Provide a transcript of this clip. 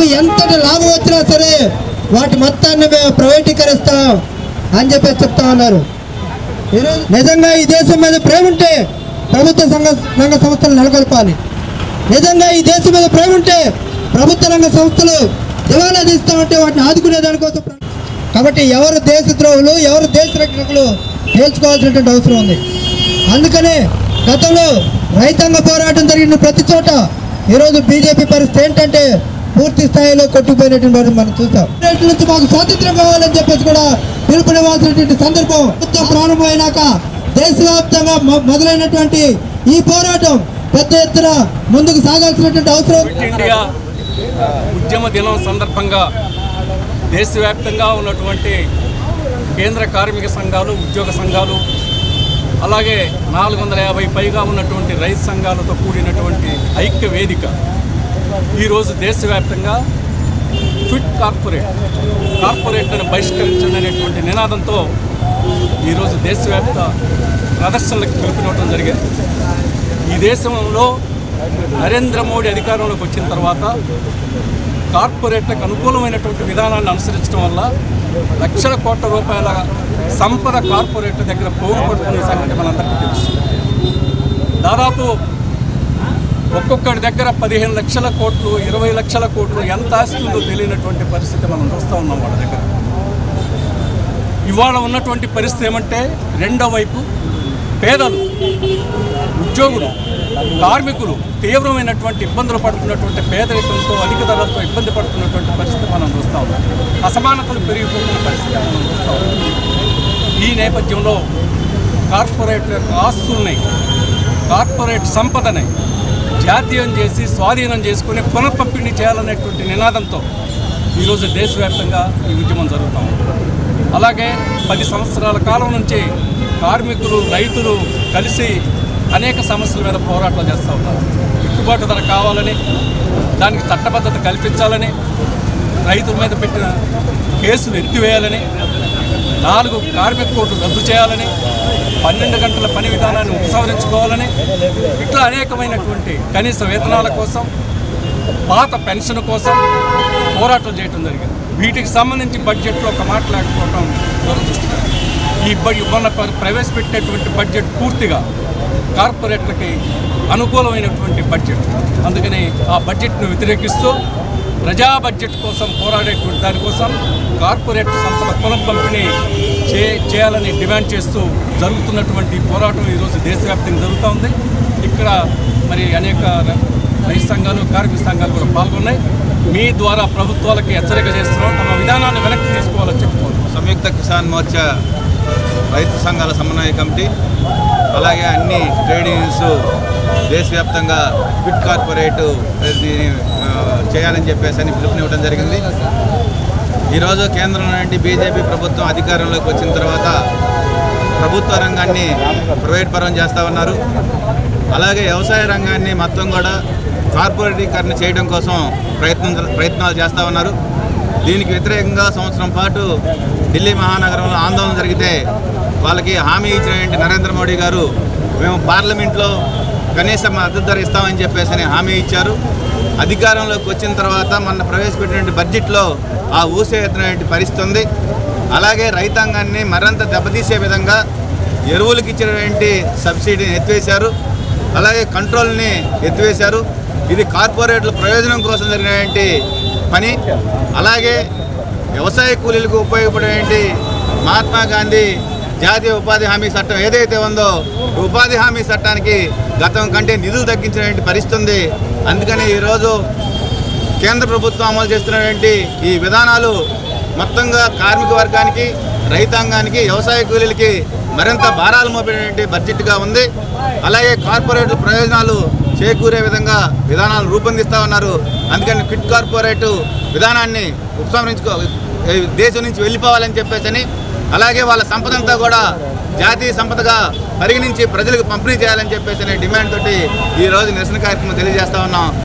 ఎంతటి లాభం వచ్చినా సరే వాటి మొత్తాన్ని మేము ప్రైవేటీకరిస్తాం అని చెప్పి చెప్తా ఉన్నారు ఈరోజు నిజంగా ఈ దేశం మీద ప్రేమ ఉంటే ప్రభుత్వ సంఘ రంగ సంస్థలు నెలకొల్పాలి నిజంగా ఈ దేశం మీద ప్రేమ ఉంటే ప్రభుత్వ రంగ సంస్థలు దివాలా తీస్తామంటే వాటిని ఆదుకునే దానికోసం ప్ర- కాబట్టి ఎవరు దేశ ద్రోహులు ఎవరు దేశ రక్షకులు తేల్చుకోవాల్సినటువంటి అవసరం ఉంది అందుకనే గతంలో రైతాంగ పోరాటం జరిగిన ప్రతి చోట ఈరోజు బీజేపీ పరిస్థితి ఏంటంటే పూర్తి స్థాయిలో కొట్టుకుపోయినటువంటి వాటిని మనం చూస్తాం రేట్ల నుంచి మాకు స్వాతంత్రం కావాలని చెప్పేసి కూడా పిలుపునివ్వాల్సినటువంటి సందర్భం ప్రభుత్వం ప్రారంభమైనాక దేశవ్యాప్తంగా మొ- మొదలైనటువంటి ఈ పోరాటం పెద్ద ఎత్తున ముందుకు సాగాల్సినటువంటి అవసరం క్విట్ ఇండియా ఉద్యమ దినం సందర్భంగా దేశవ్యాప్తంగా ఉన్నటువంటి కేంద్ర కార్మిక సంఘాలు ఉద్యోగ సంఘాలు అలాగే నాలుగు వందల యాభై పైగా ఉన్నటువంటి రైతు సంఘాలతో కూడినటువంటి ఐక్య వేదిక ఈరోజు దేశవ్యాప్తంగా క్విట్ కార్పొరేట్ కార్పొరేట్లను బహిష్కరించండి అనేటువంటి నినాదంతో ఈరోజు దేశవ్యాప్త ప్రదర్శనలకు పిలుపునివ్వడం జరిగింది ఈ దేశంలో నరేంద్ర మోడీ అధికారంలోకి వచ్చిన తర్వాత కార్పొరేట్లకు అనుకూలమైనటువంటి విధానాన్ని అనుసరించడం వల్ల లక్షల కోట్ల రూపాయల సంపద కార్పొరేట్ల దగ్గర పోగుపడుతున్న సంగతి మనందరికీ తెలుసు దాదాపు ఒక్కొక్కడి దగ్గర పదిహేను లక్షల కోట్లు ఇరవై లక్షల కోట్లు ఎంత ఆస్తి ఉందో తెలియనటువంటి పరిస్థితి మనం చూస్తూ ఉన్నాం వాళ్ళ దగ్గర ఇవాళ ఉన్నటువంటి పరిస్థితి ఏమంటే రెండో వైపు పేదలు ఉద్యోగులు కార్మికులు తీవ్రమైనటువంటి ఇబ్బందులు పడుతున్నటువంటి పేదరికంతో అధిక ధరలతో ఇబ్బంది పడుతున్నటువంటి పరిస్థితి మనం చూస్తూ ఉన్నాం అసమానతలు పెరిగిపోతున్న పరిస్థితి మనం చూస్తూ ఉన్నాం ఈ నేపథ్యంలో కార్పొరేట్ యొక్క ఆస్తుల్ని కార్పొరేట్ సంపదని జాతీయం చేసి స్వాధీనం చేసుకుని పునఃపంపిణీ చేయాలనేటువంటి నినాదంతో ఈరోజు దేశవ్యాప్తంగా ఈ ఉద్యమం జరుగుతూ ఉంది అలాగే పది సంవత్సరాల కాలం నుంచి కార్మికులు రైతులు కలిసి అనేక సమస్యల మీద పోరాటాలు చేస్తూ ఉన్నారు గిట్టుబాటు ధర కావాలని దానికి చట్టబద్ధత కల్పించాలని రైతుల మీద పెట్టిన కేసులు ఎత్తివేయాలని నాలుగు కార్మిక కోట్లు రద్దు చేయాలని పన్నెండు గంటల పని విధానాన్ని ఉపసంహరించుకోవాలని ఇట్లా అనేకమైనటువంటి కనీస వేతనాల కోసం పాత పెన్షన్ కోసం పోరాటం చేయడం జరిగింది వీటికి సంబంధించి బడ్జెట్లో ఒక మాట లేకపోవడం దురదృష్టకరం ఈ బడ్జెట్ మొన్న ప్ర- ప్రవేశపెట్టినటువంటి బడ్జెట్ పూర్తిగా కార్పొరేట్లకి అనుకూలమైనటువంటి బడ్జెట్ అందుకని ఆ బడ్జెట్ను వ్యతిరేకిస్తూ ప్రజా బడ్జెట్ కోసం పోరాడేటువంటి దానికోసం కార్పొరేట్ సంపద పునః పంపిణీ చే చేయాలని డిమాండ్ చేస్తూ జరుగుతున్నటువంటి పోరాటం ఈరోజు దేశవ్యాప్తంగా జరుగుతూ ఉంది ఇక్కడ మరి అనేక రైతు సంఘాలు కార్మిక సంఘాలు కూడా పాల్గొన్నాయి మీ ద్వారా ప్రభుత్వాలకి హెచ్చరిక చేస్తున్నాం తమ విధానాన్ని వెనక్కి తీసుకోవాలని చెప్పుకోవాలి సంయుక్త కిసాన్ మోర్చా రైతు సంఘాల సమన్వయ కమిటీ అలాగే అన్ని ట్రేడ్ యూనియన్స్ దేశవ్యాప్తంగా క్విట్ కార్పొరేట్ దీన్ని, ఆ, చేయాలని చెప్పేసి అని పిలుపునివ్వడం జరిగింది ఈరోజు కేంద్రంలో నుండి బీజేపీ ప్రభుత్వం అధికారంలోకి వచ్చిన తర్వాత ప్రభుత్వ రంగాన్ని ప్రైవేట్ పరం చేస్తూ ఉన్నారు అలాగే వ్యవసాయ రంగాన్ని మొత్తం కూడా కార్పొరేటీకరణ చేయడం కోసం ప్రయత్నం ప్రయత్నాలు చేస్తూ ఉన్నారు దీనికి వ్యతిరేకంగా సంవత్సరం పాటు ఢిల్లీ మహానగరంలో ఆందోళన జరిగితే వాళ్ళకి హామీ ఇచ్చినటువంటి నరేంద్ర మోడీ గారు మేము పార్లమెంట్లో కనీస మద్దతు ధర ఇస్తామని చెప్పేసి అని హామీ ఇచ్చారు అధికారంలోకి వచ్చిన తర్వాత మొన్న ప్రవేశపెట్టినటువంటి బడ్జెట్లో ఆ ఊసే ఎత్తినటువంటి పరిస్థితి ఉంది అలాగే రైతాంగాన్ని మరింత దెబ్బతీసే విధంగా ఎరువులకు ఇచ్చినటువంటి సబ్సిడీని ఎత్తివేశారు అలాగే కంట్రోల్ని ఎత్తివేశారు ఇది కార్పొరేట్ల ప్రయోజనం కోసం జరిగినటువంటి పని అలాగే వ్యవసాయ కూలీలకు ఉపయోగపడేటువంటి మహాత్మా గాంధీ జాతీయ ఉపాధి హామీ చట్టం ఏదైతే ఉందో ఈ ఉపాధి హామీ చట్టానికి గతం కంటే నిధులు తగ్గించినటువంటి పరిస్థితి ఉంది అందుకని ఈరోజు కేంద్ర ప్రభుత్వం అమలు చేస్తున్నటువంటి ఈ విధానాలు మొత్తంగా కార్మిక వర్గానికి రైతాంగానికి వ్యవసాయ కూలీలకి మరింత భారాలు మోపినటువంటి బడ్జెట్గా ఉంది అలాగే కార్పొరేట్ ప్రయోజనాలు చేకూరే విధంగా విధానాలు రూపొందిస్తూ ఉన్నారు అందుకని క్విట్ కార్పొరేట్ విధానాన్ని ఉపసంహరించుకో ఏ దేశం నుంచి వెళ్ళిపోవాలని చెప్పేసి అలాగే వాళ్ళ సంపదంతా కూడా జాతీయ సంపదగా పరిగణించి ప్రజలకు పంపిణీ చేయాలని చెప్పేసి డిమాండ్ తోటి ఈ రోజు నిరసన కార్యక్రమం తెలియజేస్తా ఉన్నాం